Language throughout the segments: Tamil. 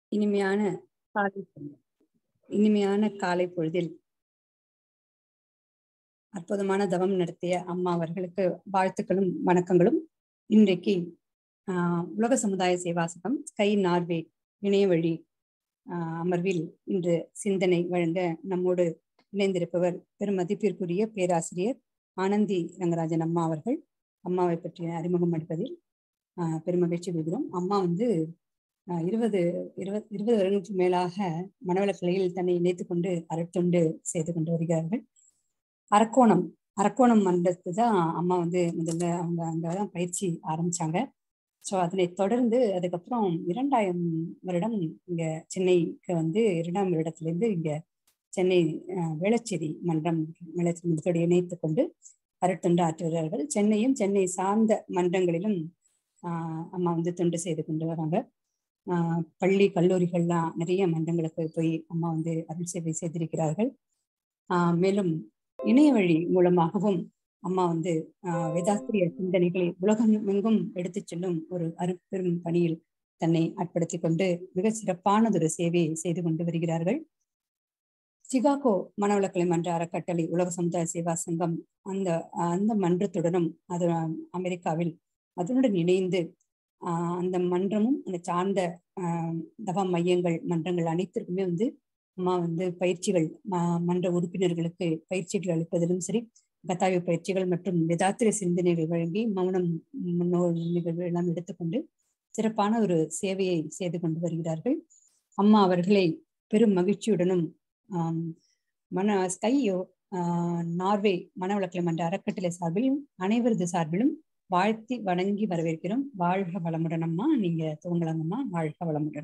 இனிமையான காலை பொழுது இனிமையான காலை பொழுதில் அற்புதமான தவம் நடத்திய அம்மா அவர்களுக்கு வாழ்த்துக்களும் வணக்கங்களும் இன்றைக்கு ஆஹ் உலக சமுதாய சேவாசகம் ஸ்கை நார்வே இணைய வழி ஆஹ் அமர்வில் இன்று சிந்தனை வழங்க நம்மோடு இணைந்திருப்பவர் பெரும் மதிப்பிற்குரிய பேராசிரியர் ஆனந்தி ரங்கராஜன் அம்மா அவர்கள் அம்மாவை பற்றிய அறிமுகம் அளிப்பதில் ஆஹ் பெருமகிழ்ச்சி கொள்கிறோம் அம்மா வந்து இருபது இருபது இருபது வருடங்களுக்கு மேலாக மனவளக்கலையில் தன்னை இணைத்து கொண்டு அருட்தொண்டு செய்து கொண்டு வருகிறார்கள் அரக்கோணம் அரக்கோணம் மன்றத்து தான் அம்மா வந்து முதல்ல அவங்க அங்கதான் பயிற்சி ஆரம்பிச்சாங்க ஸோ அதனை தொடர்ந்து அதுக்கப்புறம் இரண்டாயிரம் வருடம் இங்க சென்னைக்கு வந்து இரண்டாம் வருடத்திலிருந்து இங்க சென்னை வேளச்சேரி மன்றம் வேளச்சேரி மன்றத்தோடு இணைத்து கொண்டு அருட்தொண்டு ஆற்றுகிறார்கள் சென்னையும் சென்னை சார்ந்த மன்றங்களிலும் ஆஹ் அம்மா வந்து தொண்டு செய்து கொண்டு வராங்க ஆஹ் பள்ளி கல்லூரிகள்லாம் நிறைய மன்றங்களுக்கு போய் அம்மா வந்து அருள் சேவை செய்திருக்கிறார்கள் ஆஹ் மேலும் இணைய வழி மூலமாகவும் அம்மா வந்து ஆஹ் வேதாஸ்திரிய சிந்தனைகளை உலகம் எங்கும் எடுத்துச் செல்லும் ஒரு அருப்பெரும் பணியில் தன்னை அர்ப்படுத்தி கொண்டு மிக சிறப்பானதொரு சேவையை செய்து கொண்டு வருகிறார்கள் சிகாகோ மனவளக்கலை மன்ற அறக்கட்டளை உலக சமுதாய சேவா சங்கம் அந்த அந்த மன்றத்துடனும் அது அமெரிக்காவில் அதனுடன் இணைந்து ஆஹ் அந்த மன்றமும் அந்த சார்ந்த ஆஹ் தவ மையங்கள் மன்றங்கள் அனைத்திற்குமே வந்து அம்மா வந்து பயிற்சிகள் மன்ற உறுப்பினர்களுக்கு பயிற்சிகள் அளிப்பதிலும் சரி கத்தாய பயிற்சிகள் மற்றும் வேதாத்திர சிந்தனைகள் வழங்கி மௌனம் முன்னோர் நிகழ்வு எல்லாம் எடுத்துக்கொண்டு சிறப்பான ஒரு சேவையை செய்து கொண்டு வருகிறார்கள் அம்மா அவர்களை பெரும் மகிழ்ச்சியுடனும் ஆஹ் மன ஸ்கையோ ஆஹ் நார்வே மனவளக்கலை மன்ற அறக்கட்டளை சார்பிலும் அனைவரது சார்பிலும் வாழ்த்தி வணங்கி வரவேற்கிறோம் வாழ்க வளமுடன் அம்மா நீங்க துவங்கலாங்கம்மா வாழ்க வளமுடன்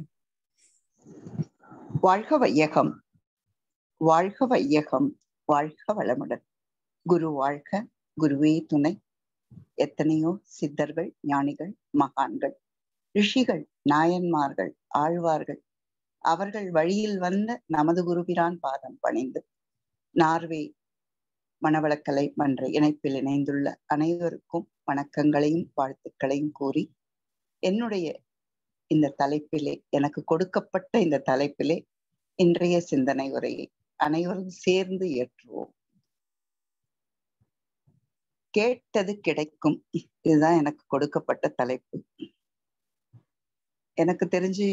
வாழ்க வையகம் வாழ்க வையகம் வாழ்க வளமுடன் குரு வாழ்க குருவே துணை எத்தனையோ சித்தர்கள் ஞானிகள் மகான்கள் ரிஷிகள் நாயன்மார்கள் ஆழ்வார்கள் அவர்கள் வழியில் வந்த நமது குருபிரான் பாதம் பணிந்து நார்வே மணவளக்கலை மன்ற இணைப்பில் இணைந்துள்ள அனைவருக்கும் வணக்கங்களையும் வாழ்த்துக்களையும் கூறி என்னுடைய இந்த தலைப்பிலே எனக்கு கொடுக்கப்பட்ட இந்த தலைப்பிலே இன்றைய சிந்தனை உரையை அனைவரும் சேர்ந்து ஏற்றுவோம் கேட்டது கிடைக்கும் இதுதான் எனக்கு கொடுக்கப்பட்ட தலைப்பு எனக்கு தெரிஞ்சு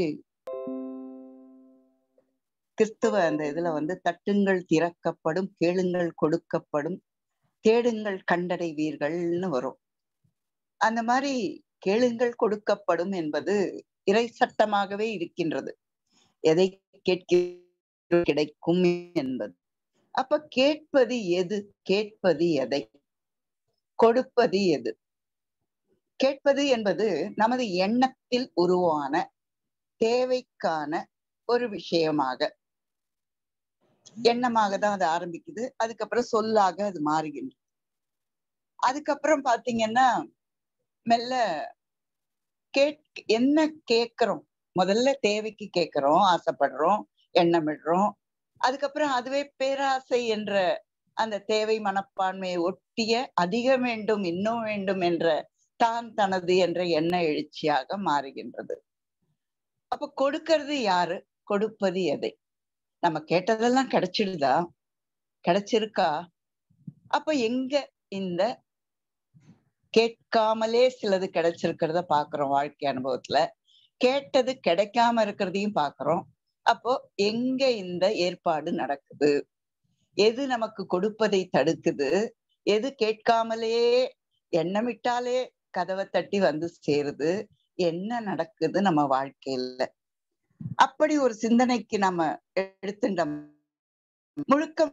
கிறிஸ்துவ அந்த இதுல வந்து தட்டுங்கள் திறக்கப்படும் கேளுங்கள் கொடுக்கப்படும் தேடுங்கள் கண்டடைவீர்கள்னு வரும் அந்த மாதிரி கேளுங்கள் கொடுக்கப்படும் என்பது இறை சட்டமாகவே இருக்கின்றது எதை கேட்க கிடைக்கும் என்பது அப்ப கேட்பது எது கேட்பது எதை கொடுப்பது எது கேட்பது என்பது நமது எண்ணத்தில் உருவான தேவைக்கான ஒரு விஷயமாக எண்ணமாக தான் அது ஆரம்பிக்குது அதுக்கப்புறம் சொல்லாக அது மாறுகின்றது அதுக்கப்புறம் பாத்தீங்கன்னா மெல்ல கேட் என்ன கேட்கிறோம் முதல்ல தேவைக்கு கேட்கிறோம் ஆசைப்படுறோம் எண்ணமிடுறோம் அதுக்கப்புறம் அதுவே பேராசை என்ற அந்த தேவை மனப்பான்மையை ஒட்டிய அதிக வேண்டும் இன்னும் வேண்டும் என்ற தான் தனது என்ற எண்ண எழுச்சியாக மாறுகின்றது அப்ப கொடுக்கறது யாரு கொடுப்பது எதை நம்ம கேட்டதெல்லாம் கிடைச்சிடுதா கிடைச்சிருக்கா அப்ப எங்க இந்த கேட்காமலே சிலது கிடைச்சிருக்கிறத பாக்குறோம் வாழ்க்கை அனுபவத்துல கேட்டது கிடைக்காம இருக்கிறதையும் பாக்குறோம் அப்போ எங்க இந்த ஏற்பாடு நடக்குது எது நமக்கு கொடுப்பதை தடுக்குது எது கேட்காமலே எண்ணமிட்டாலே கதவை தட்டி வந்து சேருது என்ன நடக்குது நம்ம வாழ்க்கையில அப்படி ஒரு சிந்தனைக்கு நம்ம எடுத்துட்டோம் முழுக்க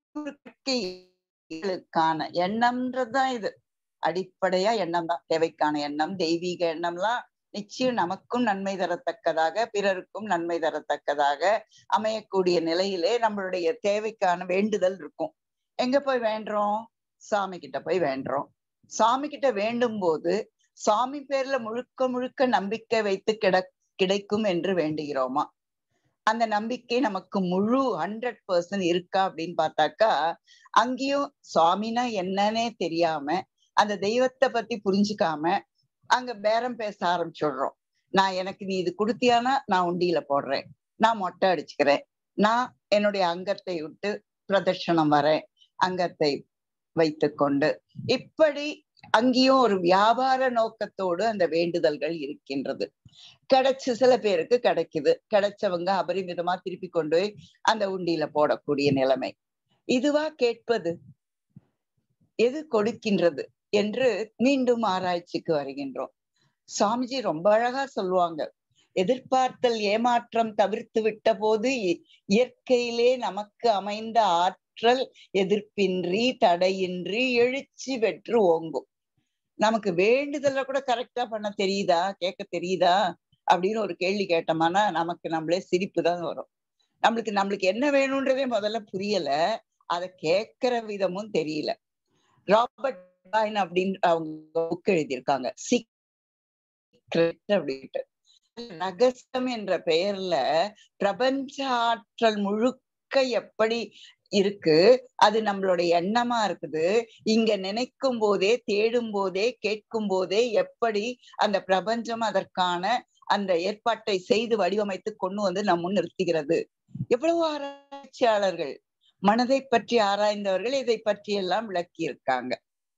முழுக்கான எண்ணம்ன்றதுதான் இது அடிப்படையா எண்ணம் தான் தேவைக்கான எண்ணம் தெய்வீக எண்ணம்லாம் நிச்சயம் நமக்கும் நன்மை தரத்தக்கதாக பிறருக்கும் நன்மை தரத்தக்கதாக அமையக்கூடிய நிலையிலே நம்மளுடைய தேவைக்கான வேண்டுதல் இருக்கும் எங்க போய் வேண்டுறோம் சாமி கிட்ட போய் வேண்டுறோம் சாமி கிட்ட வேண்டும் போது சாமி பேர்ல முழுக்க முழுக்க நம்பிக்கை வைத்து கிட கிடைக்கும் என்று வேண்டுகிறோமா அந்த நம்பிக்கை நமக்கு முழு ஹண்ட்ரட் பர்சன்ட் இருக்கா அப்படின்னு பார்த்தாக்கா அங்கேயும் சுவாமினா என்னன்னே தெரியாம அந்த தெய்வத்தை பத்தி புரிஞ்சுக்காம அங்க பேரம் பேச ஆரம்பிச்சுடுறோம் நான் எனக்கு நீ இது கொடுத்தியானா நான் உண்டியில போடுறேன் நான் மொட்டை அடிச்சுக்கிறேன் நான் என்னுடைய அங்கத்தை விட்டு பிரதர்ஷனம் வரேன் அங்கத்தை வைத்துக்கொண்டு இப்படி அங்கேயும் ஒரு வியாபார நோக்கத்தோடு அந்த வேண்டுதல்கள் இருக்கின்றது கிடைச்சு சில பேருக்கு கிடைக்குது கிடைச்சவங்க அபரிமிதமா திருப்பி கொண்டு போய் அந்த உண்டியில போடக்கூடிய நிலைமை இதுவா கேட்பது எது கொடுக்கின்றது என்று மீண்டும் ஆராய்ச்சிக்கு வருகின்றோம் சுவாமிஜி ரொம்ப அழகா சொல்லுவாங்க எதிர்பார்த்தல் ஏமாற்றம் தவிர்த்து விட்ட போது இயற்கையிலே நமக்கு அமைந்த ஆற்றல் எதிர்ப்பின்றி தடையின்றி எழுச்சி பெற்று ஓங்கும் நமக்கு வேண்டுதல கூட கரெக்டா பண்ண தெரியுதா கேட்க தெரியுதா அப்படின்னு ஒரு கேள்வி கேட்டோம்னா நமக்கு நம்மளே சிரிப்பு தான் வரும் நம்மளுக்கு நம்மளுக்கு என்ன வேணும்ன்றதே முதல்ல புரியல அதை கேட்கிற விதமும் தெரியல ராபர்ட் அப்படின்னு அவங்க புக் எழுதியிருக்காங்க சீக்ரெட் அப்படின்ட்டு ரகசியம் என்ற பெயர்ல பிரபஞ்ச ஆற்றல் முழுக்க எப்படி இருக்கு அது நம்மளுடைய எண்ணமா இருக்குது இங்க நினைக்கும் போதே தேடும் போதே கேட்கும் போதே எப்படி அந்த பிரபஞ்சம் அதற்கான அந்த ஏற்பாட்டை செய்து வடிவமைத்து கொண்டு வந்து நம் முன் நிறுத்துகிறது எவ்வளவு ஆராய்ச்சியாளர்கள் மனதை பற்றி ஆராய்ந்தவர்கள் இதை பற்றி எல்லாம் விளக்கி இருக்காங்க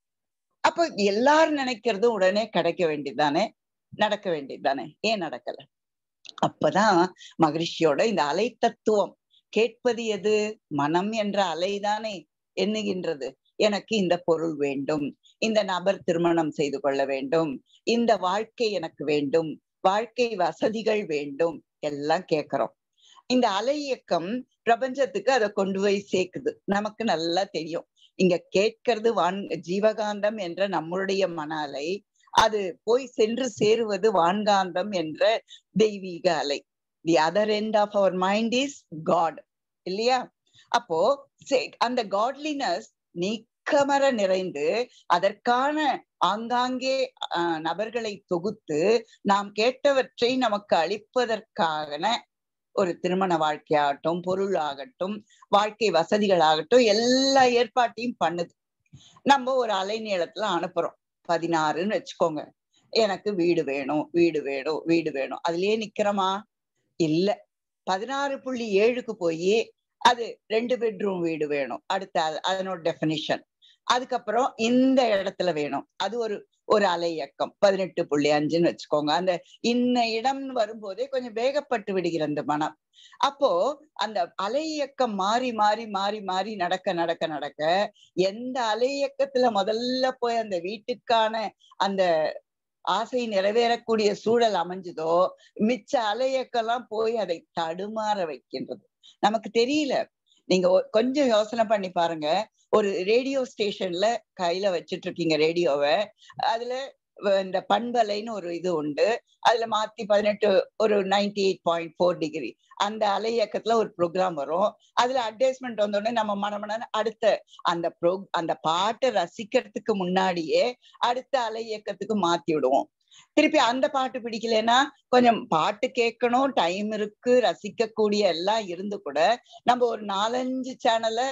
அப்ப எல்லாரும் நினைக்கிறது உடனே கிடைக்க வேண்டியதுதானே நடக்க வேண்டியதுதானே ஏன் நடக்கல அப்பதான் மகிழ்ச்சியோட இந்த அலை தத்துவம் கேட்பது எது மனம் என்ற அலைதானே எண்ணுகின்றது எனக்கு இந்த பொருள் வேண்டும் இந்த நபர் திருமணம் செய்து கொள்ள வேண்டும் இந்த வாழ்க்கை எனக்கு வேண்டும் வாழ்க்கை வசதிகள் வேண்டும் எல்லாம் கேட்கிறோம் இந்த அலை இயக்கம் பிரபஞ்சத்துக்கு அதை கொண்டு போய் சேர்க்குது நமக்கு நல்லா தெரியும் இங்க கேட்கறது வான் ஜீவகாந்தம் என்ற நம்மளுடைய மன அலை அது போய் சென்று சேருவது வான்காந்தம் என்ற தெய்வீக அலை the other end of our mind is God இல்லையா அப்போ அந்த காட்லினஸ் நீக்கமர நிறைந்து அதற்கான ஆங்காங்கே நபர்களை தொகுத்து நாம் கேட்டவற்றை நமக்கு அளிப்பதற்கான ஒரு திருமண வாழ்க்கையாகட்டும் பொருள் ஆகட்டும் வாழ்க்கை வசதிகள் ஆகட்டும் எல்லா ஏற்பாட்டையும் பண்ணுது நம்ம ஒரு அலைநீளத்துல அனுப்புறோம் பதினாறுன்னு வச்சுக்கோங்க எனக்கு வீடு வேணும் வீடு வேணும் வீடு வேணும் அதுலயே நிக்கிறோமா இல்ல பதினாறு புள்ளி ஏழுக்கு போய் அது ரெண்டு பெட்ரூம் வீடு வேணும் அடுத்த அதனோட டெபினிஷன் அதுக்கப்புறம் இந்த இடத்துல வேணும் அது ஒரு ஒரு அலை இயக்கம் பதினெட்டு புள்ளி அஞ்சுன்னு வச்சுக்கோங்க அந்த இன்ன இடம் வரும்போதே கொஞ்சம் வேகப்பட்டு விடுகிற அந்த மனம் அப்போ அந்த அலை இயக்கம் மாறி மாறி மாறி மாறி நடக்க நடக்க நடக்க எந்த அலை இயக்கத்துல முதல்ல போய் அந்த வீட்டுக்கான அந்த ஆசை நிறைவேறக்கூடிய சூழல் அமைஞ்சதோ மிச்ச அலையக்கெல்லாம் போய் அதை தடுமாற வைக்கின்றது நமக்கு தெரியல நீங்க கொஞ்சம் யோசனை பண்ணி பாருங்க ஒரு ரேடியோ ஸ்டேஷன்ல கையில வச்சிட்டு இருக்கீங்க ரேடியோவை அதுல இந்த பண்பலைன்னு ஒரு இது உண்டு அதுல மாத்தி பதினெட்டு ஒரு ninety eight point four degree அந்த அலை இயக்கத்துல ஒரு ப்ரோக்ராம் வரும் அதுல அட்வர்டைஸ்மெண்ட் வந்தோடனே நம்ம மனமன அடுத்த அந்த ப்ரோ அந்த பாட்டை ரசிக்கிறதுக்கு முன்னாடியே அடுத்த அலை இயக்கத்துக்கு மாத்தி விடுவோம் திருப்பி அந்த பாட்டு பிடிக்கலன்னா கொஞ்சம் பாட்டு கேட்கணும் டைம் இருக்கு ரசிக்கக்கூடிய எல்லாம் இருந்து கூட நம்ம ஒரு நாலஞ்சு சேனலை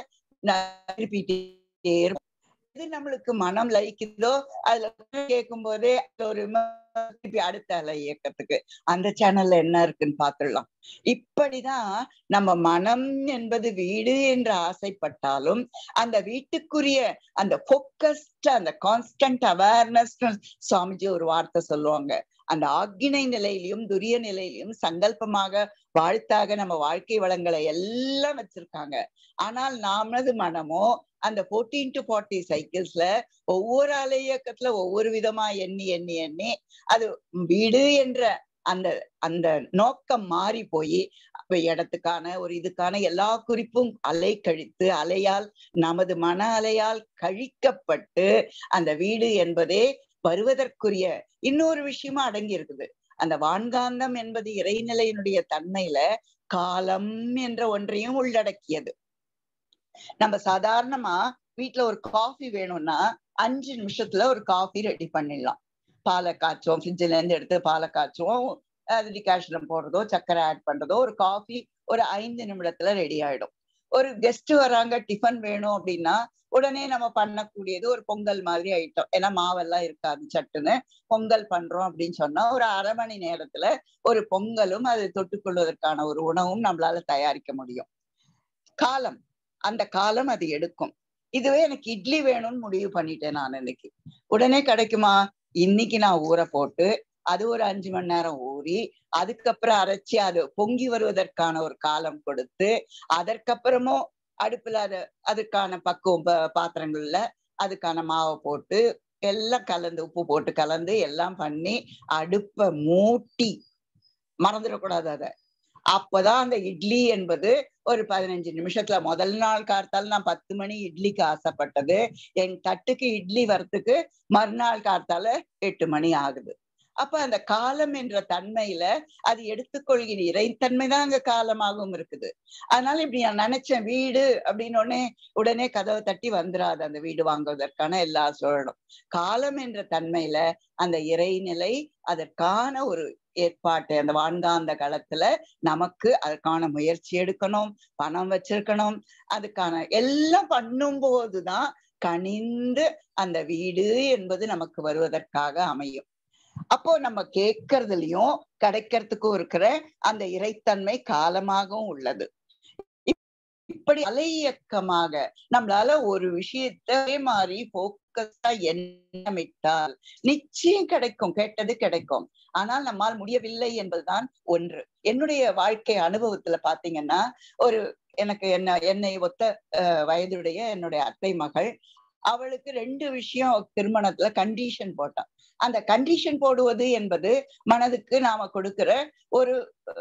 திருப்பிட்டே இருப்போம் எது நம்மளுக்கு மனம் லயிக்குதோ அதுல கேட்கும் போதே ஒரு திருப்பி அடுத்த அலை இயக்கத்துக்கு அந்த சேனல்ல என்ன இருக்குன்னு பாத்துடலாம் இப்படிதான் நம்ம மனம் என்பது வீடு என்று ஆசைப்பட்டாலும் அந்த வீட்டுக்குரிய அந்த போக்கஸ்ட் அந்த கான்ஸ்டன்ட் அவேர்னஸ் சுவாமிஜி ஒரு வார்த்தை சொல்லுவாங்க அந்த ஆக்கினை நிலையிலையும் துரிய நிலையிலையும் சங்கல்பமாக வாழ்த்தாக நம்ம வாழ்க்கை வளங்களை எல்லாம் வச்சிருக்காங்க ஆனால் நாமது மனமோ அந்த ஃபோர்டீன் டு ஃபார்ட்டி சைக்கிள்ஸ்ல ஒவ்வொரு அலை இயக்கத்துல ஒவ்வொரு விதமா எண்ணி எண்ணி எண்ணி அது வீடு என்ற அந்த அந்த நோக்கம் மாறி போய் இடத்துக்கான ஒரு இதுக்கான எல்லா குறிப்பும் அலை கழித்து அலையால் நமது மன அலையால் கழிக்கப்பட்டு அந்த வீடு என்பதே வருவதற்குரிய இன்னொரு விஷயமா அடங்கி இருக்குது அந்த வான்காந்தம் என்பது இறைநிலையினுடைய தன்மையில காலம் என்ற ஒன்றையும் உள்ளடக்கியது நம்ம சாதாரணமா வீட்டுல ஒரு காஃபி வேணும்னா அஞ்சு நிமிஷத்துல ஒரு காஃபி ரெடி பண்ணிடலாம் பாலை காய்ச்சுவோம் ஃப்ரிட்ஜ்ல இருந்து எடுத்து பாலை காய்ச்சுவோம் அது டிகாஷனம் போடுறதோ சர்க்கரை ஆட் பண்றதோ ஒரு காஃபி ஒரு ஐந்து நிமிடத்துல ரெடி ஆயிடும் ஒரு கெஸ்ட் வராங்க டிஃபன் வேணும் அப்படின்னா உடனே நம்ம பண்ணக்கூடியது ஒரு பொங்கல் மாதிரி ஐட்டம் ஏன்னா மாவெல்லாம் இருக்காது சட்டுன்னு பொங்கல் பண்றோம் அப்படின்னு சொன்னா ஒரு அரை மணி நேரத்துல ஒரு பொங்கலும் அது தொட்டுக்கொள்வதற்கான ஒரு உணவும் நம்மளால தயாரிக்க முடியும் காலம் அந்த காலம் அது எடுக்கும் இதுவே எனக்கு இட்லி வேணும்னு முடிவு பண்ணிட்டேன் நான் இன்னைக்கு உடனே கிடைக்குமா இன்னைக்கு நான் ஊற போட்டு அது ஒரு அஞ்சு மணி நேரம் ஊறி அதுக்கப்புறம் அரைச்சி அது பொங்கி வருவதற்கான ஒரு காலம் கொடுத்து அதற்கப்புறமும் அடுப்புல அது அதுக்கான பக்குவம் பாத்திரங்கள்ல அதுக்கான மாவை போட்டு எல்லாம் கலந்து உப்பு போட்டு கலந்து எல்லாம் பண்ணி அடுப்பை மூட்டி மறந்துடக்கூடாது அதை அப்பதான் அந்த இட்லி என்பது ஒரு பதினஞ்சு நிமிஷத்துல முதல் நாள் கார்த்தால நான் பத்து மணி இட்லிக்கு ஆசைப்பட்டது என் தட்டுக்கு இட்லி வரத்துக்கு மறுநாள் கார்த்தால எட்டு மணி ஆகுது அப்ப அந்த காலம் என்ற தன்மையில அது எடுத்துக்கொள்கிற இறைத்தன்மை தான் அங்க காலமாகவும் இருக்குது அதனால இப்படி நான் நினைச்சேன் வீடு அப்படின்னு உடனே உடனே கதவை தட்டி வந்துடாது அந்த வீடு வாங்குவதற்கான எல்லா சூழலும் காலம் என்ற தன்மையில அந்த இறைநிலை அதற்கான ஒரு ஏற்பாட்டு அந்த வான்காந்த காலத்துல நமக்கு அதற்கான முயற்சி எடுக்கணும் பணம் வச்சிருக்கணும் அதுக்கான எல்லாம் பண்ணும் போதுதான் கனிந்து அந்த வீடு என்பது நமக்கு வருவதற்காக அமையும் அப்போ நம்ம கேட்கறதுலயும் கிடைக்கிறதுக்கும் இருக்கிற அந்த இறைத்தன்மை காலமாகவும் உள்ளது இப்படி அலை இயக்கமாக நம்மளால ஒரு விஷயத்தை மாறி போக்கஸா எண்ணமிட்டால் நிச்சயம் கிடைக்கும் கேட்டது கிடைக்கும் ஆனால் நம்மால் முடியவில்லை என்பதுதான் ஒன்று என்னுடைய வாழ்க்கை அனுபவத்துல பாத்தீங்கன்னா ஒரு எனக்கு என்ன என்னை ஒத்த வயதுடைய என்னுடைய அத்தை மகள் அவளுக்கு ரெண்டு விஷயம் திருமணத்துல கண்டிஷன் போட்டான் அந்த கண்டிஷன் போடுவது என்பது மனதுக்கு நாம கொடுக்கிற ஒரு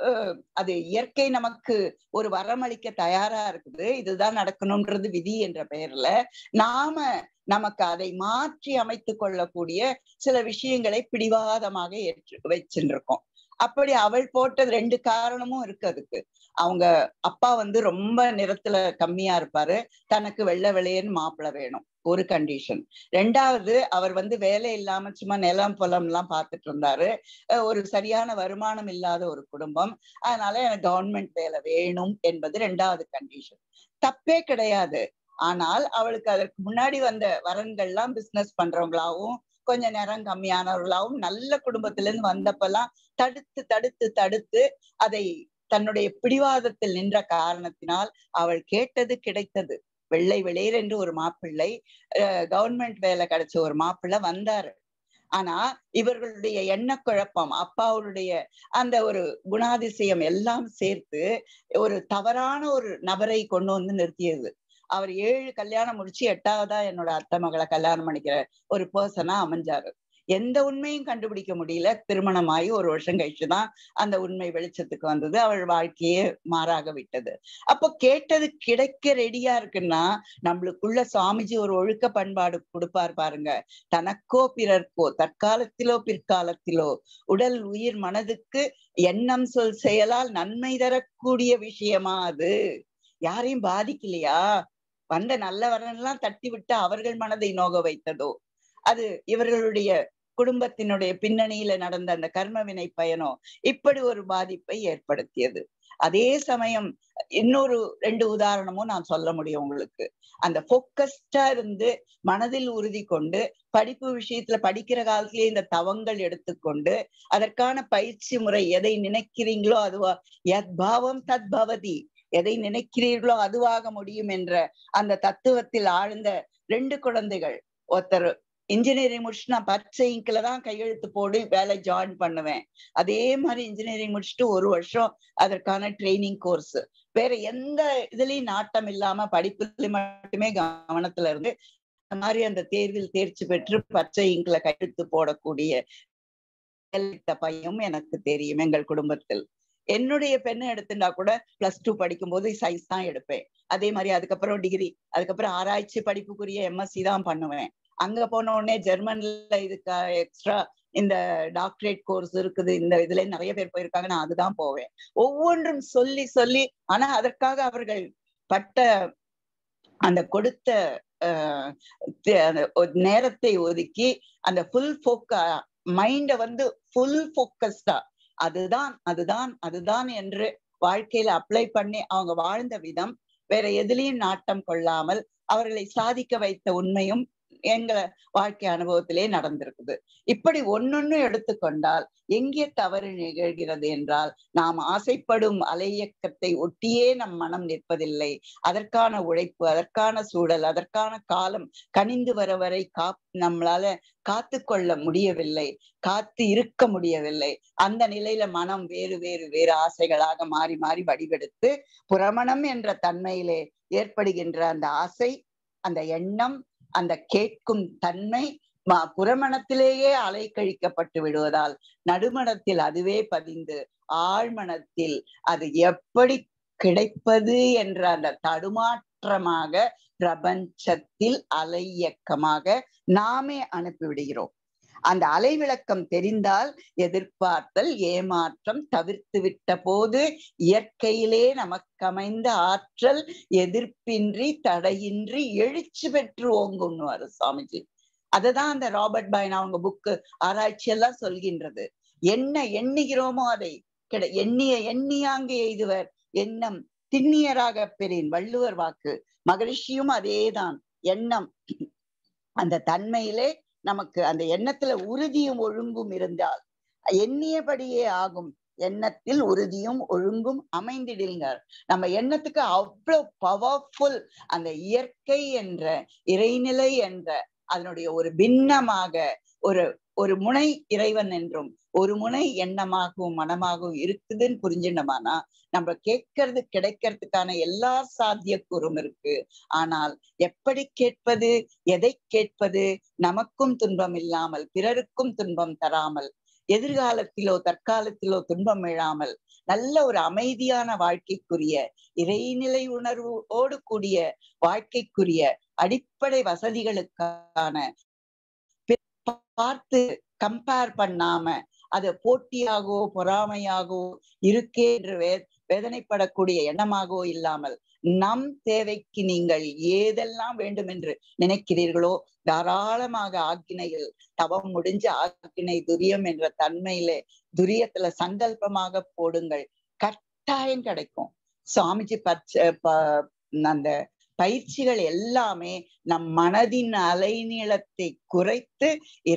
அது இயற்கை நமக்கு ஒரு வரமளிக்க தயாரா இருக்குது இதுதான் நடக்கணும்ன்றது விதி என்ற பெயர்ல நாம நமக்கு அதை மாற்றி அமைத்து கொள்ளக்கூடிய சில விஷயங்களை பிடிவாதமாக ஏற்று வச்சுருக்கோம் அப்படி அவள் போட்டது ரெண்டு காரணமும் இருக்கு அதுக்கு அவங்க அப்பா வந்து ரொம்ப நிறத்துல கம்மியா இருப்பாரு தனக்கு வெள்ளை வெளியேன்னு மாப்பிள்ள வேணும் ஒரு கண்டிஷன் ரெண்டாவது அவர் வந்து வேலை இல்லாம சும்மா நிலம் புலம் எல்லாம் பார்த்துட்டு இருந்தாரு ஒரு சரியான வருமானம் இல்லாத ஒரு குடும்பம் அதனால எனக்கு கவர்மெண்ட் வேலை வேணும் என்பது ரெண்டாவது கண்டிஷன் தப்பே கிடையாது ஆனால் அவளுக்கு அதற்கு முன்னாடி வந்த வரன்கள்லாம் பிசினஸ் பண்றவங்களாவும் கொஞ்ச நேரம் கம்மியானவர்களாகவும் நல்ல குடும்பத்துல இருந்து வந்தப்பெல்லாம் தடுத்து தடுத்து தடுத்து அதை தன்னுடைய பிடிவாதத்தில் நின்ற காரணத்தினால் அவள் கேட்டது கிடைத்தது வெள்ளை வெளியர் என்று ஒரு மாப்பிள்ளை கவர்மெண்ட் வேலை கிடைச்ச ஒரு மாப்பிள்ளை வந்தாரு ஆனா இவர்களுடைய எண்ண குழப்பம் அப்பாவுடைய அந்த ஒரு குணாதிசயம் எல்லாம் சேர்த்து ஒரு தவறான ஒரு நபரை கொண்டு வந்து நிறுத்தியது அவர் ஏழு கல்யாணம் முடிச்சு எட்டாவதா என்னோட அத்தை மகளை கல்யாணம் பண்ணிக்கிற ஒரு பர்சனா அமைஞ்சாரு எந்த உண்மையும் கண்டுபிடிக்க முடியல திருமணமாகி ஒரு வருஷம் கழிச்சுதான் அந்த உண்மை வெளிச்சத்துக்கு வந்தது அவள் வாழ்க்கையே மாறாக விட்டது அப்போ கேட்டது கிடைக்க ரெடியா இருக்குன்னா நம்மளுக்குள்ள சுவாமிஜி ஒரு ஒழுக்க பண்பாடு கொடுப்பார் பாருங்க தனக்கோ பிறர்க்கோ தற்காலத்திலோ பிற்காலத்திலோ உடல் உயிர் மனதுக்கு எண்ணம் சொல் செயலால் நன்மை தரக்கூடிய விஷயமா அது யாரையும் பாதிக்கலையா வந்த நல்லவரெல்லாம் தட்டி விட்டு அவர்கள் மனதை நோக வைத்ததோ அது இவர்களுடைய குடும்பத்தினுடைய பின்னணியில நடந்த அந்த கர்ம வினை பயனோ இப்படி ஒரு பாதிப்பை ஏற்படுத்தியது அதே சமயம் இன்னொரு ரெண்டு உதாரணமும் நான் சொல்ல முடியும் உங்களுக்கு அந்த போக்கஸ்டா இருந்து மனதில் உறுதி கொண்டு படிப்பு விஷயத்துல படிக்கிற காலத்திலேயே இந்த தவங்கள் எடுத்துக்கொண்டு அதற்கான பயிற்சி முறை எதை நினைக்கிறீங்களோ அதுவா யத் பாவம் தத் பவதி எதை நினைக்கிறீர்களோ அதுவாக முடியும் என்ற அந்த தத்துவத்தில் ஆழ்ந்த ரெண்டு குழந்தைகள் ஒருத்தர் இன்ஜினியரிங் முடிச்சுட்டு நான் பச்சை இங்கில தான் கையெழுத்து போடு வேலை ஜாயின் பண்ணுவேன் அதே மாதிரி இன்ஜினியரிங் முடிச்சுட்டு ஒரு வருஷம் அதற்கான ட்ரைனிங் கோர்ஸ் வேற எந்த இதுலயும் நாட்டம் இல்லாம படிப்புல மட்டுமே கவனத்துல இருந்து அந்த மாதிரி அந்த தேர்வில் தேர்ச்சி பெற்று பச்சை இங்கில கையெழுத்து போடக்கூடிய பையனும் எனக்கு தெரியும் எங்கள் குடும்பத்தில் என்னுடைய பெண்ணை எடுத்துட்டா கூட பிளஸ் டூ படிக்கும் போது சயின்ஸ் தான் எடுப்பேன் அதே மாதிரி அதுக்கப்புறம் டிகிரி அதுக்கப்புறம் ஆராய்ச்சி படிப்புக்குரிய எம்எஸ்சி தான் பண்ணுவேன் அங்க போன உடனே ஜெர்மன்ல இதுக்கு எக்ஸ்ட்ரா இந்த டாக்டரேட் கோர்ஸ் இருக்குது இந்த இதுல நிறைய பேர் போயிருக்காங்க நான் அதுதான் போவேன் ஒவ்வொன்றும் சொல்லி சொல்லி ஆனா அதற்காக அவர்கள் பட்ட அந்த கொடுத்த நேரத்தை ஒதுக்கி அந்த ஃபுல் ஃபோக்க மைண்ட வந்து ஃபுல் ஃபோக்கஸ்டா அதுதான் அதுதான் அதுதான் என்று வாழ்க்கையில அப்ளை பண்ணி அவங்க வாழ்ந்த விதம் வேற எதுலயும் நாட்டம் கொள்ளாமல் அவர்களை சாதிக்க வைத்த உண்மையும் எங்க வாழ்க்கை அனுபவத்திலே நடந்திருக்குது இப்படி ஒன்னொன்னு எடுத்துக்கொண்டால் எங்கே தவறு நிகழ்கிறது என்றால் நாம் ஆசைப்படும் அலையக்கத்தை ஒட்டியே நம் மனம் நிற்பதில்லை அதற்கான உழைப்பு அதற்கான சூழல் அதற்கான காலம் கனிந்து வர வரை கா நம்மளால காத்து கொள்ள முடியவில்லை காத்து இருக்க முடியவில்லை அந்த நிலையில மனம் வேறு வேறு வேறு ஆசைகளாக மாறி மாறி வடிவெடுத்து புறமணம் என்ற தன்மையிலே ஏற்படுகின்ற அந்த ஆசை அந்த எண்ணம் அந்த கேட்கும் தன்மை புறமணத்திலேயே அலை கழிக்கப்பட்டு விடுவதால் நடுமணத்தில் அதுவே பதிந்து ஆழ்மனத்தில் அது எப்படி கிடைப்பது என்ற அந்த தடுமாற்றமாக பிரபஞ்சத்தில் அலை இயக்கமாக நாமே அனுப்பிவிடுகிறோம் அந்த அலை விளக்கம் தெரிந்தால் எதிர்பார்த்தல் ஏமாற்றம் தவிர்த்து விட்ட போது இயற்கையிலே நமக்கமைந்த ஆற்றல் எதிர்ப்பின்றி தடையின்றி எழுச்சி பெற்று ஓங்கும்னுவாரு சுவாமிஜி அததான் அந்த ராபர்ட் பைன் அவங்க புக்கு ஆராய்ச்சி எல்லாம் சொல்கின்றது என்ன எண்ணுகிறோமோ அதை கிட எண்ணிய எண்ணியாங்கு எய்துவர் எண்ணம் திண்ணியராக பெறேன் வள்ளுவர் வாக்கு மகரிஷியும் அதேதான் எண்ணம் அந்த தன்மையிலே நமக்கு அந்த எண்ணத்துல உறுதியும் ஒழுங்கும் இருந்தால் எண்ணியபடியே ஆகும் எண்ணத்தில் உறுதியும் ஒழுங்கும் அமைந்திடுங்க நம்ம எண்ணத்துக்கு அவ்வளவு பவர்ஃபுல் அந்த இயற்கை என்ற இறைநிலை என்ற அதனுடைய ஒரு பின்னமாக ஒரு ஒரு முனை இறைவன் என்றும் ஒரு முனை எண்ணமாகவும் மனமாகவும் இருக்குதுன்னு புரிஞ்சிடமானா நம்ம கேட்கறது கிடைக்கிறதுக்கான எல்லா சாத்தியக்கூறும் இருக்கு ஆனால் எப்படி கேட்பது எதை கேட்பது நமக்கும் துன்பம் இல்லாமல் பிறருக்கும் துன்பம் தராமல் எதிர்காலத்திலோ தற்காலத்திலோ துன்பம் இழாமல் நல்ல ஒரு அமைதியான வாழ்க்கைக்குரிய இறைநிலை உணர்வோடு கூடிய வாழ்க்கைக்குரிய அடிப்படை வசதிகளுக்கான பார்த்து கம்பேர் பண்ணாம அது போட்டியாகவோ பொறாமையாகவோ இருக்கே என்று வே வேதனைப்படக்கூடிய எண்ணமாகவோ இல்லாமல் நம் தேவைக்கு நீங்கள் ஏதெல்லாம் வேண்டும் என்று நினைக்கிறீர்களோ தாராளமாக ஆக்கினையில் தவம் முடிஞ்ச ஆக்கினை துரியம் என்ற தன்மையிலே துரியத்துல சங்கல்பமாக போடுங்கள் கட்டாயம் கிடைக்கும் சுவாமிஜி பச்ச அந்த பயிற்சிகள் எல்லாமே நம் மனதின் அலைநீளத்தை குறைத்து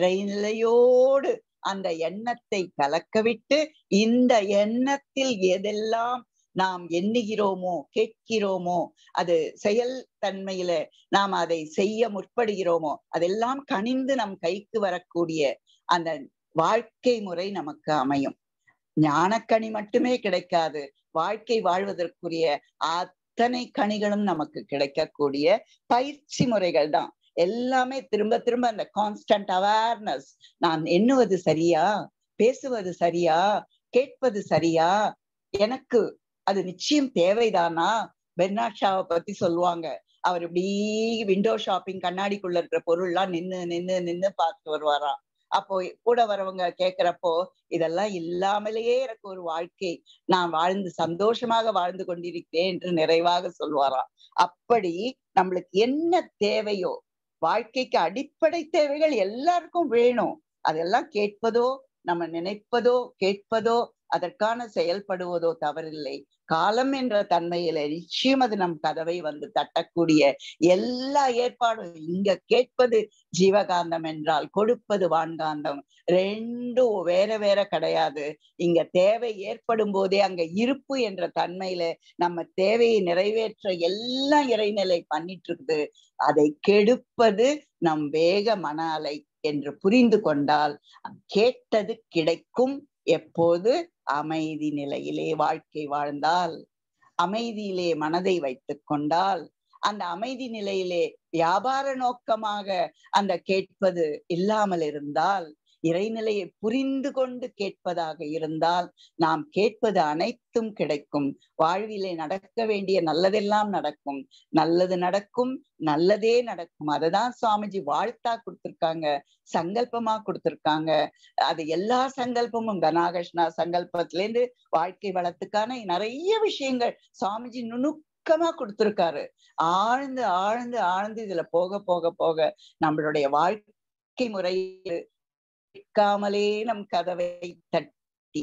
இறைநிலையோடு அந்த எண்ணத்தை கலக்கவிட்டு இந்த எண்ணத்தில் எதெல்லாம் நாம் எண்ணுகிறோமோ கேட்கிறோமோ அது செயல் தன்மையில நாம் அதை செய்ய முற்படுகிறோமோ அதெல்லாம் கனிந்து நம் கைக்கு வரக்கூடிய அந்த வாழ்க்கை முறை நமக்கு அமையும் ஞானக்கனி மட்டுமே கிடைக்காது வாழ்க்கை வாழ்வதற்குரிய அத்தனை கனிகளும் நமக்கு கிடைக்கக்கூடிய பயிற்சி முறைகள் தான் எல்லாமே திரும்ப திரும்ப அந்த கான்ஸ்டன்ட் அவேர்னஸ் நான் எண்ணுவது சரியா பேசுவது சரியா கேட்பது சரியா எனக்கு அது நிச்சயம் தேவைதானா பெர்னாட் ஷாவை பத்தி சொல்லுவாங்க அவர் இப்படி விண்டோ ஷாப்பிங் கண்ணாடிக்குள்ள இருக்கிற பொருள்லாம் நின்னு நின்னு நின்னு பார்த்து வருவாராம் அப்போ கூட வரவங்க கேக்குறப்போ இதெல்லாம் இல்லாமலேயே எனக்கு ஒரு வாழ்க்கை நான் வாழ்ந்து சந்தோஷமாக வாழ்ந்து கொண்டிருக்கிறேன் என்று நிறைவாக சொல்வாராம் அப்படி நம்மளுக்கு என்ன தேவையோ வாழ்க்கைக்கு அடிப்படை தேவைகள் எல்லாருக்கும் வேணும் அதெல்லாம் கேட்பதோ நம்ம நினைப்பதோ கேட்பதோ அதற்கான செயல்படுவதோ தவறில்லை காலம் என்ற தன்மையில நிச்சயம் அது நம் கதவை வந்து தட்டக்கூடிய எல்லா ஏற்பாடும் இங்க கேட்பது ஜீவகாந்தம் என்றால் கொடுப்பது வான்காந்தம் ரெண்டும் வேற வேற கிடையாது இங்க தேவை ஏற்படும் போதே அங்க இருப்பு என்ற தன்மையில நம்ம தேவையை நிறைவேற்ற எல்லாம் இறைநிலை பண்ணிட்டு இருக்குது அதை கெடுப்பது நம் வேக மன அலை என்று புரிந்து கொண்டால் கேட்டது கிடைக்கும் எப்போது அமைதி நிலையிலே வாழ்க்கை வாழ்ந்தால் அமைதியிலே மனதை வைத்துக் கொண்டால் அந்த அமைதி நிலையிலே வியாபார நோக்கமாக அந்த கேட்பது இல்லாமல் இருந்தால் இறைநிலையை புரிந்து கொண்டு கேட்பதாக இருந்தால் நாம் கேட்பது அனைத்தும் கிடைக்கும் வாழ்விலே நடக்க வேண்டிய நல்லதெல்லாம் நடக்கும் நல்லது நடக்கும் நல்லதே நடக்கும் அததான் சுவாமிஜி வாழ்த்தா கொடுத்திருக்காங்க சங்கல்பமா கொடுத்திருக்காங்க அது எல்லா சங்கல்பமும் கனாகிருஷ்ணா சங்கல்பத்துல இருந்து வாழ்க்கை வளத்துக்கான நிறைய விஷயங்கள் சுவாமிஜி நுணுக்கமா கொடுத்திருக்காரு ஆழ்ந்து ஆழ்ந்து ஆழ்ந்து இதுல போக போக போக நம்மளுடைய வாழ்க்கை முறை கேட்காமலே நம் கதவை தட்டி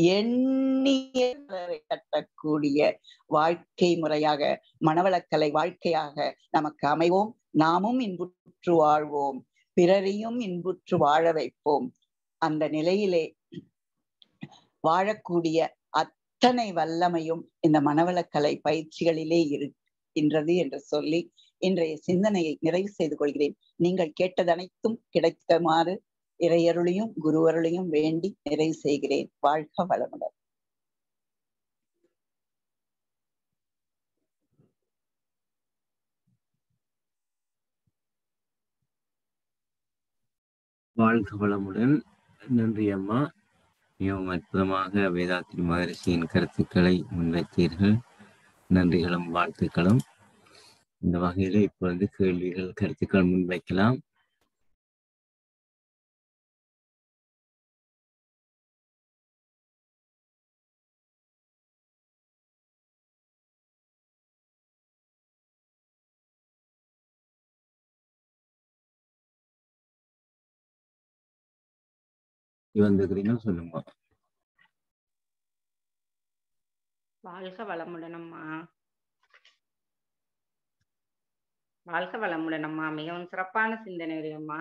எண்ணிய கட்டக்கூடிய வாழ்க்கை முறையாக மனவளக்கலை வாழ்க்கையாக நமக்கு அமைவோம் நாமும் இன்புற்று வாழ்வோம் பிறரையும் இன்புற்று வாழ வைப்போம் அந்த நிலையிலே வாழக்கூடிய அத்தனை வல்லமையும் இந்த மனவளக்கலை பயிற்சிகளிலே இருக்கின்றது என்று சொல்லி இன்றைய சிந்தனையை நிறைவு செய்து கொள்கிறேன் நீங்கள் கேட்டதனைத்தும் கிடைக்குமாறு இறையருளையும் குருவருளையும் வேண்டி நிறைவு செய்கிறேன் வாழ்க வளமுடன் வாழ்க வளமுடன் நன்றி அம்மா மிகவும் அற்புதமாக வேதாத்திரி மகரிஷியின் கருத்துக்களை முன்வைத்தீர்கள் நன்றிகளும் வாழ்த்துக்களும் இந்த வகையில இப்பொழுது கேள்விகள் கருத்துக்கள் முன்வைக்கலாம் வந்துக்கிறீங்க சொல்லுங்க வாழ்க வளமுடன் அம்மா வாழ்க வளமுடன் அம்மா மிகவும் சிறப்பான சிந்தனை அம்மா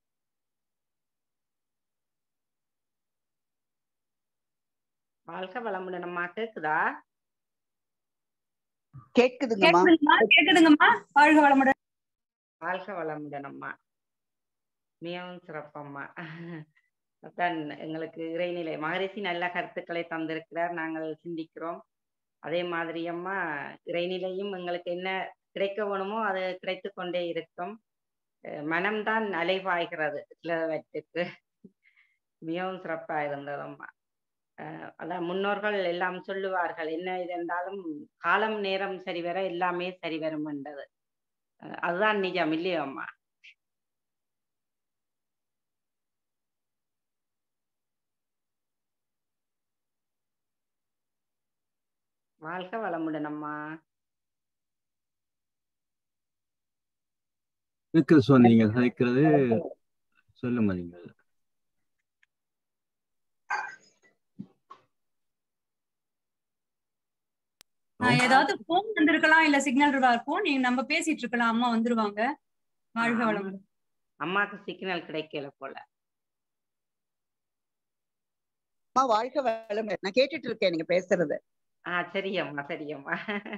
வாழ்க வளமுடன் அம்மா கேக்குதா கேக்குதுங்கம்மா கேக்குதுங்கம்மா கேக்குதுங்கம்மா வாழ்க வளமுடன் வாழ்க வளமுடன் அம்மா மிகவும் சிறப்பம்மா அதான் எங்களுக்கு இறைநிலை மகரிஷி நல்ல கருத்துக்களை தந்திருக்கிறார் நாங்கள் சிந்திக்கிறோம் அதே மாதிரி அம்மா இறைநிலையும் எங்களுக்கு என்ன கிடைக்க வேணுமோ அது கிடைத்து கொண்டே இருக்கும் அஹ் மனம்தான் அலைபாய்கிறது சிலவற்றுக்கு மிகவும் சிறப்பா இருந்தது அம்மா அஹ் அதான் முன்னோர்கள் எல்லாம் சொல்லுவார்கள் என்ன இது என்றாலும் காலம் நேரம் சரிவர எல்லாமே சரி வரும் என்றது அஹ் அதுதான் நிஜம் இல்லையோ அம்மா வாழ்க வளமுடன் அம்மா இருக்குது சொன்னீங்க சதைக்கிறது சொல்லுங்க நீங்கள் ஆஹ் ஏதாவது போன் வந்திருக்கலாம் இல்ல சிக்னல் இருக்கும் நீங்க நம்ம பேசிட்டு இருக்கலாம் அம்மா வந்துருவாங்க வாழ்க வளமுடன் அம்மாக்கு சிக்னல் கிடைக்கல போல அம்மா வாழ்க வளமுடன் நான் கேட்டுட்டு இருக்கேன் நீங்க பேசுறது ஆ சரியம்மா சரியம்மா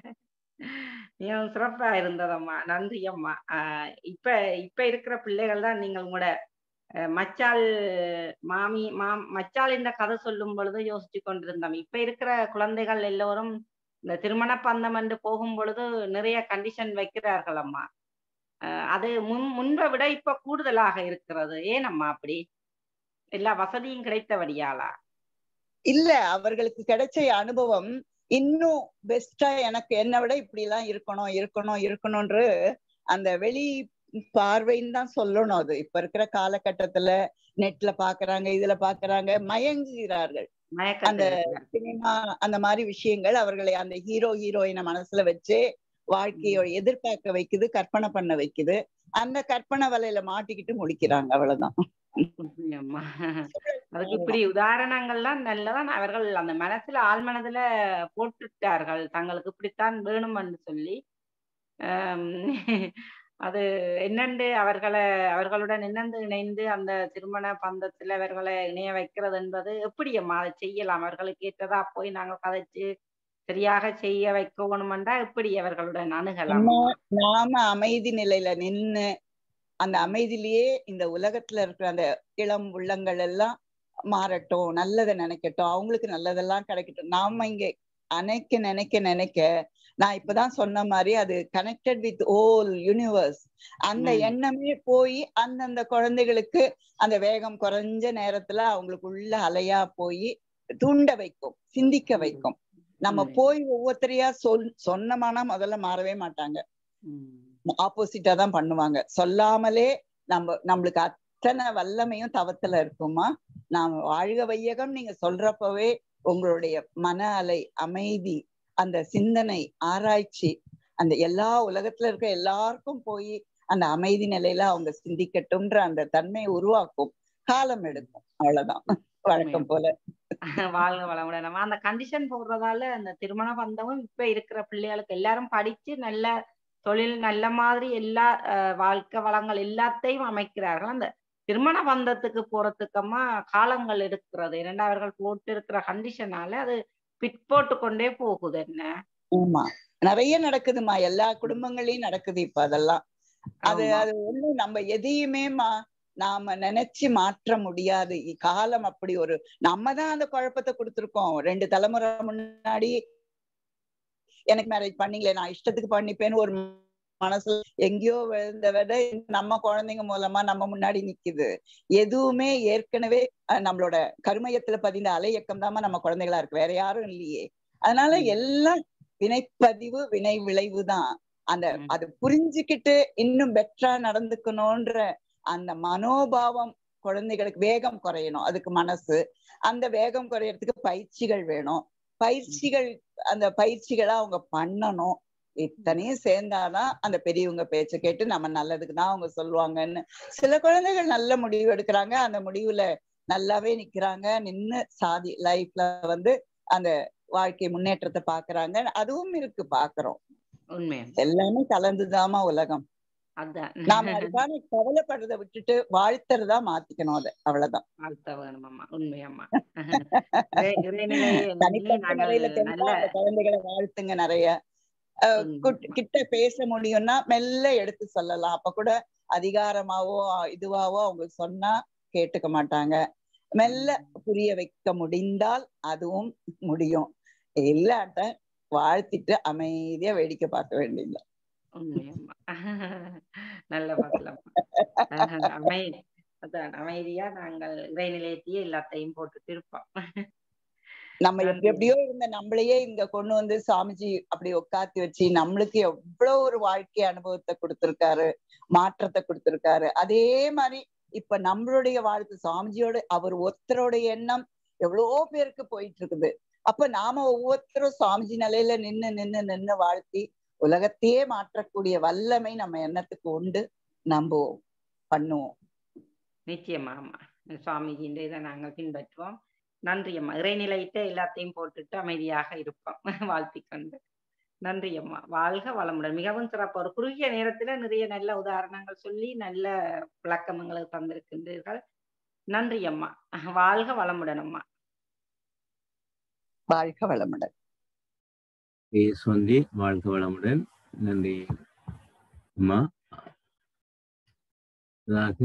மிகவும் சிறப்பா இருந்ததம்மா நன்றி அம்மா ஆஹ் இப்ப இப்ப இருக்கிற பிள்ளைகள் தான் நீங்கள் உங்களோட அஹ், மச்சாள் மாமி மா மச்சாள் இந்த கதை சொல்லும் பொழுது யோசிச்சு கொண்டிருந்தோம் இப்ப இருக்கிற குழந்தைகள் எல்லோரும் இந்த திருமண பந்தம் என்று போகும் பொழுது நிறைய கண்டிஷன் வைக்கிறார்கள் அம்மா அஹ், அது முன் முன்பை விட இப்ப கூடுதலாக இருக்கிறது ஏன் அம்மா அப்படி எல்லா வசதியும் கிடைத்தபடியாலா இல்ல அவர்களுக்கு கிடைச்ச அனுபவம் இன்னும் பெஸ்டா எனக்கு என்னை விட இப்படி எல்லாம் இருக்கணும் இருக்கணும் இருக்கணும்ன்று அந்த வெளி பார்வைன்னு தான் சொல்லணும் அது இப்ப இருக்கிற காலகட்டத்துல நெட்ல பாக்குறாங்க இதுல பாக்குறாங்க மயங்குகிறார்கள் அந்த மயக்கத்தில் சினிமா அந்த மாதிரி விஷயங்கள் அவர்களை அந்த ஹீரோ ஹீரோயினை மனசுல வச்சு வாழ்க்கையை எதிர்பார்க்க வைக்குது கற்பனை பண்ண வைக்குது அந்த கற்பனை வலையில மாட்டிக்கிட்டு முடிக்கிறாங்க அவ்வளவுதான் அம்மா அதுக்கு இப்படி உதாரணங்கள்லாம் நல்லதான் அவர்கள் அந்த மனசுல ஆழ் மனதுல போட்டுட்டார்கள் தங்களுக்கு இப்படித்தான் வேணும்னு சொல்லி ஆம், அது என்னண்டு அவர்களை அவர்களுடன் என்னென்று இணைந்து அந்த திருமண பந்தத்துல அவர்களை இணைய வைக்கிறது என்பது எப்படி அம்மா அதை செய்யலாம் அவர்களுக்கு ஏற்றதா போய் நாங்கள் கதைச்சு சரியாக செய்ய வைக்கணுமென்றா எப்படி அவர்களுடன் அணுகலாம் நம்ம நாம அமைதி நிலையில நின்னு அந்த அமைதியிலேயே இந்த உலகத்துல இருக்கிற அந்த இளம் உள்ளங்கள் எல்லாம் மாறட்டும் நல்லதை நினைக்கட்டும் அவங்களுக்கு நல்லதெல்லாம் கிடைக்கட்டும் நாம இங்க அணைக்க நினைக்க நினைக்க நான் இப்பதான் சொன்ன மாதிரி அது கனெக்டட் வித் ஓல் யூனிவர்ஸ் அந்த ம். எண்ணமே போய் அந்தந்த குழந்தைகளுக்கு அந்த வேகம் குறைஞ்ச நேரத்துல அவங்களுக்கு உள்ள அலையா போய் தூண்ட வைக்கும் சிந்திக்க ம். வைக்கும் நம்ம உண்மை. போய் ஒவ்வொருத்தரையா சொல் சொன்னோம்னா முதல்ல மாறவே மாட்டாங்க ம். ஆப்போசிட்டா தான் பண்ணுவாங்க சொல்லாமலே நம்ம நம்மளுக்கு அத்தனை வல்லமையும் தவத்துல இருக்குமா நாம் வாழ்க வையகம் நீங்க சொல்றப்பவே உங்களுடைய மன அலை அமைதி அந்த சிந்தனை ஆராய்ச்சி அந்த எல்லா உலகத்துல இருக்க எல்லாருக்கும் போய் அந்த அமைதி நிலையில அவங்க சிந்திக்கட்டும்ன்ற அந்த தன்மையை உருவாக்கும் காலம் எடுக்கும் அவ்வளவுதான் வழக்கம் போல வாழ்க வளமுடன் நம்ம அந்த கண்டிஷன் போடுறதால அந்த திருமண பந்தமும் இப்ப இருக்கிற பிள்ளைகளுக்கு எல்லாரும் படிச்சு நல்ல தொழில் நல்ல மாதிரி எல்லா அஹ், வாழ்க்கை வளங்கள் எல்லாத்தையும் அமைக்கிறார்கள் அந்த திருமண பந்தத்துக்கு போறதுக்கமா காலங்கள் எடுக்கிறது இரண்டு அவர்கள் போட்டு இருக்கிற கண்டிஷனால அது பிற்போட்டு கொண்டே போகுது என்ன ஆமா நிறைய நடக்குதுமா எல்லா குடும்பங்களையும் நடக்குது இப்ப அதெல்லாம் அது ஆமா. அது ஒண்ணும் நம்ம எதையுமே மா நாம நினைச்சு மாற்ற முடியாது இ- காலம் அப்படி ஒரு நம்ம தான் அந்த குழப்பத்தை கொடுத்திருக்கோம் ரெண்டு தலைமுறை முன்னாடி எனக்கு மேரேஜ் பண்ணீங்களே நான் இஷ்டத்துக்கு பண்ணிப்பேன்னு ஒரு மனசுல எங்கேயோ விழுந்த விட நம்ம குழந்தைங்க மூலமா நம்ம முன்னாடி நிக்குது எதுவுமே ஏற்கனவே அஹ், நம்மளோட கருமையத்துல பதிந்த அலையக்கம் தாம நம்ம குழந்தைகளா இருக்கு வேற யாரும் இல்லையே அதனால ம். எல்லாம் வினைப்பதிவு வினை விளைவு தான் அந்த ம். அது புரிஞ்சுக்கிட்டு இன்னும் பெட்டரா நடந்துக்கணும்ன்ற அந்த மனோபாவம் குழந்தைகளுக்கு வேகம் குறையணும் அதுக்கு மனசு அந்த வேகம் குறையறதுக்கு பயிற்சிகள் வேணும் பயிற்சிகள் அந்த பயிற்சிகளை அவங்க பண்ணணும் இத்தனையும் சேர்ந்தாதான் அந்த பெரியவங்க பேச்ச கேட்டு நம்ம நல்லதுக்கு தான் அவங்க சொல்லுவாங்கன்னு சில குழந்தைகள் நல்ல முடிவு எடுக்கிறாங்க அந்த முடிவுல நல்லாவே நிக்கிறாங்க நின்னு சாதி லைஃப்ல வந்து அந்த வாழ்க்கை முன்னேற்றத்தை பாக்குறாங்க அதுவும் இருக்கு பாக்குறோம் உண்மை எல்லாமே கலந்துதாமா உலகம் அதான் நாம அதுக்கான கவலைப்படுறதை விட்டுட்டு வாழ்த்துறதா மாத்திக்கணும் அதை அவ்வளவுதான் வாழ்த்த வேணுமாம்மா உண்மையாம்மா இறை- இறைநிலையை எண்ணி தனிப்பட்ட நாங்கள் முறையில நல்ல தெரிஞ்சா அந்த குழந்தைகளை வாழ்த்துங்க நிறைய அஹ் உண்மை. குட்- கிட்ட பேச முடியும்னா மெல்ல எடுத்து சொல்லலாம் அப்ப கூட அதிகாரமாவோ இதுவாவோ அவங்க சொன்னா கேட்டுக்க மாட்டாங்க மெல்ல புரிய வைக்க முடிந்தால் அதுவும் முடியும் இல்லாட்ட வாழ்த்திட்டு அமைதியா வேடிக்கை பார்க்க வேண்டியது உண்மையாம்மா நல்ல பார்க்கலாம்மா அமை அதான் அமைதியா நாங்கள் இறைநிலையத்தையே எல்லாத்தையும் போட்டுட்டு இருப்போம் நம்ம எப்படி நன்றி. எப்படியோ இருந்த நம்மளையே இங்க கொண்டு வந்து சாமிஜி அப்படி உட்காத்தி வச்சு நம்மளுக்கு எவ்வளவு ஒரு வாழ்க்கை அனுபவத்தை கொடுத்திருக்காரு மாற்றத்தை கொடுத்திருக்காரு அதே மாதிரி இப்ப நம்மளுடைய வாழ்க்கை சாமிஜியோட அவர் ஒருத்தரோட எண்ணம் எவ்வளவோ பேருக்கு போயிட்டு இருக்குது அப்ப நாம ஒவ்வொருத்தரும் சுவாமிஜி நிலையில நின்னு நின்னு நின்னு வாழ்த்தி உலகத்தையே மாற்றக்கூடிய வல்லமை நம்ம எண்ணத்துக்கு உண்டு நம்புவோம் பண்ணுவோம் நிச்சயமா ஆமா சுவாமிஜின்ற இதை நாங்கள் பின்பற்றுவோம் நன்றி அம்மா இறைநிலையிட்ட எல்லாத்தையும் போட்டுட்டு அமைதியாக இருப்போம் வாழ்த்திக் கொண்டு நன்றி அம்மா வாழ்க வளமுடன் மிகவும் சிறப்பு ஒரு குறுகிய நேரத்துல நிறைய நல்ல உதாரணங்கள் சொல்லி நல்ல விளக்கம் எங்களுக்கு தந்திருக்கின்றீர்கள் நன்றி அம்மா வாழ்க வளமுடன் அம்மா வாழ்க வளமுடன் சொந்தி வாழ்க வளமுடன் நன்றி அம்மா அதாக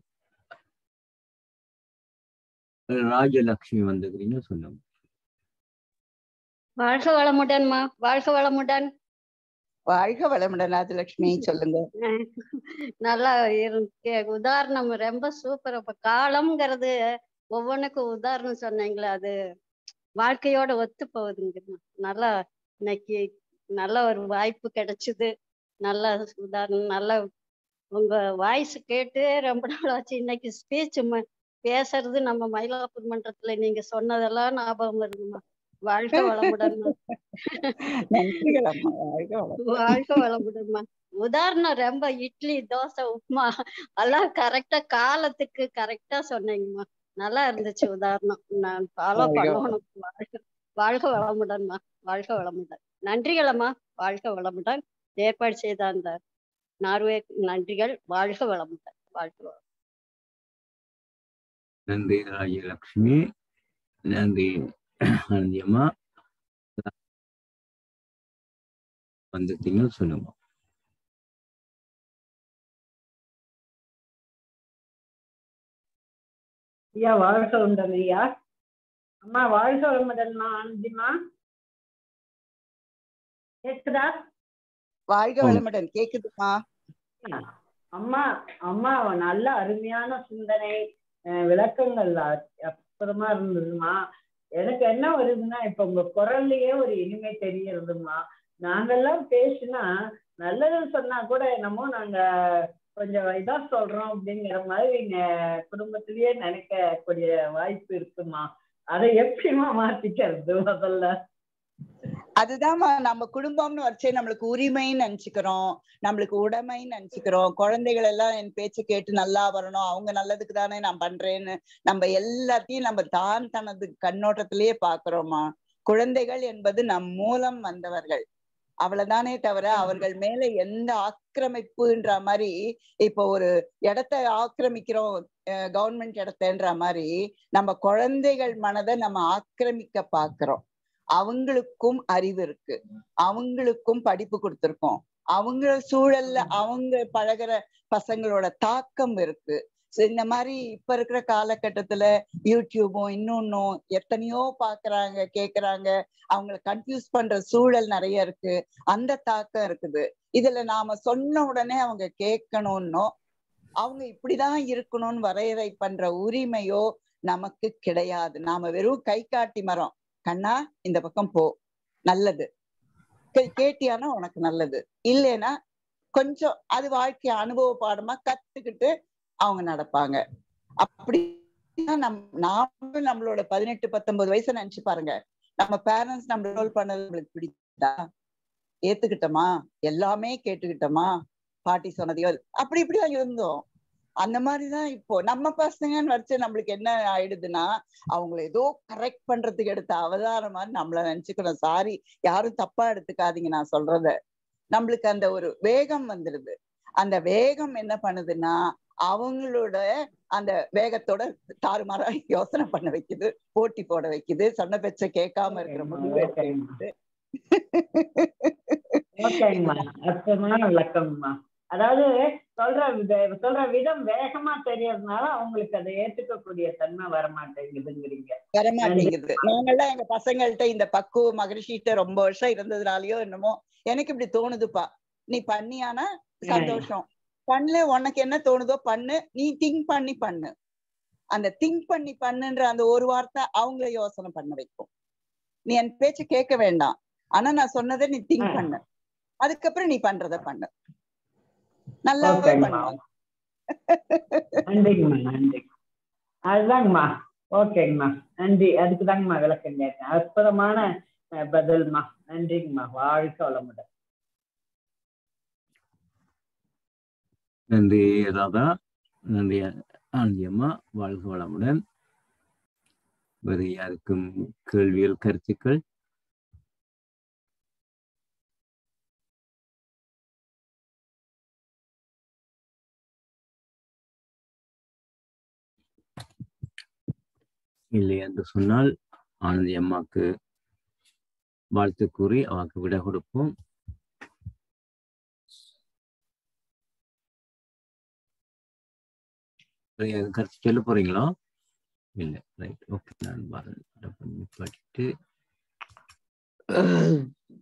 ராஜலட்சுமி வந்துக்கிறீங்க சொல்லுங்க வாழ்க வளமுடன்மா வாழ்க வளமுடன் வாழ்க வளமுடன் ராஜலட்சுமி சொல்லுங்க நல்லா இருக்கு உதாரணம் ரொம்ப சூப்பர் அப்ப காலம்ங்கிறது ஒவ்வொன்றுக்கும் உதாரணம் சொன்னீங்களே அது வாழ்க்கையோட ஒத்து போகுதுங்க நல்லா இன்னைக்கு நல்ல ஒரு வாய்ப்பு கிடைச்சது நல்ல உதாரணம் நல்ல உங்க வாய்ஸ் கேட்டு ரொம்ப நாள் ஆச்சு இன்னைக்கு ஸ்பீச் பேசுறது நம்ம மயிலாப்பூர் மன்றத்துல நீங்க சொன்னதெல்லாம் ஞாபகம் வருதுமா வாழ்க வளமுடன் நன்றிகள் அம்மா வாழ்க வளமுடன் வாழ்க வளமுடன்மா உதாரணம் ரொம்ப இட்லி தோசை உப்புமா எல்லாம் கரெக்டா காலத்துக்கு கரெக்டா சொன்னீங்கம்மா நல்லா இருந்துச்சு உதாரணம் நான் ஃபாலோ வாழ்க பண்ணணும் வாழ்க வாழ்க வளமுடன்மா வாழ்க வளமுடன் நன்றிகளம்மா வாழ்க வளமுடன் ஏற்பாடு செய்த அந்த நார்வே நன்றிகள் வாழ்க வளமுடன் வாழ்க வளமுடன் நன்றி ராஜலட்சுமி நன்றி ஆனந்தி அம்மா வந்துட்டீங்க சொல்லுங்க ஐயா வாழ்க உண்டது ஐயா அம்மா வாழ்க வளமுடன்மா ஆனந்திமா கேக்குதா வாழ்க ஆம். வளமுடன் கேக்குதுமா அம்மா அம்மா நல்ல அருமையான சிந்தனை அஹ் விளக்கங்கள் அ- அற்புதமா இருந்ததுமா எனக்கு என்ன வருதுன்னா இப்ப உங்க குரல்லையே ஒரு இனிமை தெரியறதுமா நாங்கெல்லாம் பேசினா நல்லது சொன்னா கூட என்னமோ நாங்க கொஞ்சம் இதா சொல்றோம் அப்படிங்கிற மாதிரி எங்க குடும்பத்திலேயே நினைக்கக்கூடிய வாய்ப்பு இருக்குமா அதை எப்படிமா மாத்திக்கிறது முதல்ல அதுதாம்மா நம்ம குடும்பம்னு வச்சே நம்மளுக்கு உரிமைன்னு நினைச்சுக்கிறோம் நம்மளுக்கு உடைமைன்னு நினைச்சுக்கிறோம் குழந்தைகள் எல்லாம் என் பேச்சு கேட்டு நல்லா வரணும் அவங்க நல்லதுக்கு தானே நான் பண்றேன்னு நம்ம எல்லாத்தையும் நம்ம தான் தனது கண்ணோட்டத்திலேயே பாக்குறோமா குழந்தைகள் என்பது நம் மூலம் வந்தவர்கள் அவ்வளவுதானே தவிர அவர்கள் மேல எந்த ஆக்கிரமிப்புன்ற மாதிரி இப்போ ஒரு இடத்த ஆக்கிரமிக்கிறோம் கவர்மெண்ட் இடத்தன்ற மாதிரி நம்ம குழந்தைகள் மனதை நம்ம ஆக்கிரமிக்க பாக்குறோம் அவங்களுக்கும் அறிவு இருக்கு அவங்களுக்கும் படிப்பு கொடுத்துருக்கோம் அவங்க சூழல்ல அவங்க பழகுற பசங்களோட தாக்கம் இருக்கு So, இந்த மாதிரி இப்ப இருக்கிற காலகட்டத்துல யூடியூபும் இன்னொன்னும் எத்தனையோ பாக்குறாங்க கேக்குறாங்க அவங்கள கன்ஃபியூஸ் பண்ற சூழல் நிறைய இருக்கு அந்த தாக்கம் இருக்குது இதுல நாம சொன்ன உடனே அவங்க கேட்கணும்னோ அவங்க இப்படிதான் இருக்கணும்னு வரையறை பண்ற உரிமையோ நமக்கு கிடையாது நாம வெறும் கை காட்டி மரம் கண்ணா இந்த பக்கம் போ நல்லது கே- கேட்டியானா உனக்கு நல்லது இல்லைன்னா கொஞ்சம் அது வாழ்க்கை அனுபவ பாடமா கத்துக்கிட்டு அவங்க நடப்பாங்க அப்படி நம் நாமளும் நம்மளோட பதினெட்டு பத்தொன்பது வயசை நினைச்சு பாருங்க நம்ம பேரண்ட்ஸ் நம்ம ரோல் பண்ணது நம்மளுக்கு பிடிச்சதா ஏத்துக்கிட்டோமா எல்லாமே கேட்டுக்கிட்டோமா பாட்டி சொன்னதையோ அப்படி இப்படிதான் இருந்தோம் அந்த மாதிரிதான் இப்போ நம்ம பசங்கன்னு வச்சு நம்மளுக்கு என்ன ஆயிடுதுன்னா அவங்கள ஏதோ கரெக்ட் பண்றதுக்கு எடுத்த அவதாரம் மாதிரி நம்மள நினைச்சுக்கணும் சாரி யாரும் தப்பா எடுத்துக்காதீங்க நான் சொல்றத நம்மளுக்கு அந்த ஒரு வேகம் வந்துடுது அந்த வேகம் என்ன பண்ணுதுன்னா அவங்களோட அந்த வேகத்தோட தாறுமாறா யோசனை பண்ண வைக்குது போட்டி போட வைக்குது சொன்ன பேச்ச கேட்காம இருக்கிற முடிவு எடுக்க வைக்குது. ஓகேங்கம்மா அற்புதமான விளக்கம்மா அதாவது சொல்ற வித- சொல்ற விதம் வேகமா தெரியறதுனால அவங்களுக்கு அதை ஏத்துக்கக்கூடிய தன்மை வர மாட்டேங்குதுங்கிறீங்க வரமாட்டேங்குது நாங்கெல்லாம் எங்க பசங்கள்ட்ட இந்த பக்குவ மகரிஷிட்ட ரொம்ப வருஷம் இருந்ததுனாலயோ என்னமோ எனக்கு இப்படி தோணுதுப்பா நீ பண்ணியானா சந்தோஷம் பண்ணல உனக்கு என்ன தோணுதோ பண்ணு நீ திங்க் பண்ணி பண்ணு அந்த திங்க் பண்ணி பண்ணுன்ற அந்த ஒரு வார்த்தை அவங்கள யோசனை பண்ண வைக்கும் நீ என் பேச்சு கேட்க வேண்டாம் ஆனா நான் சொன்னதை நீ திங்க் ஆ. பண்ணு அதுக்கப்புறம் நீ பண்றத பண்ணு நல்லாவே ஓகேங்கம்மா பண்ணுவாங்க நன்றிங்கம்மா நன்றி அதுதாங்கம்மா ஓகேங்கம்மா நன்றி அதுக்கு தாங்கம்மா விளக்கம் கேட்டேன் அற்புதமான அஹ், பதில்மா நன்றிங்கம்மா வாழ்க வளமுடன் நன்றி ராதா நன்றி ஆண்டி அம்மா வாழ்க வளமுடன் வேறு யாருக்கும் கேள்விகள் கருத்துக்கள் இல்லை என்று சொன்னால் ஆனந்தி அம்மாக்கு வாழ்த்து கூறி அவருக்கு விட கொடுப்போம் வேறு யாரும் கருத்து சொல்ல போறீங்களா இல்லை ரைட் ஓகே நான் பாருங்க படிட்டு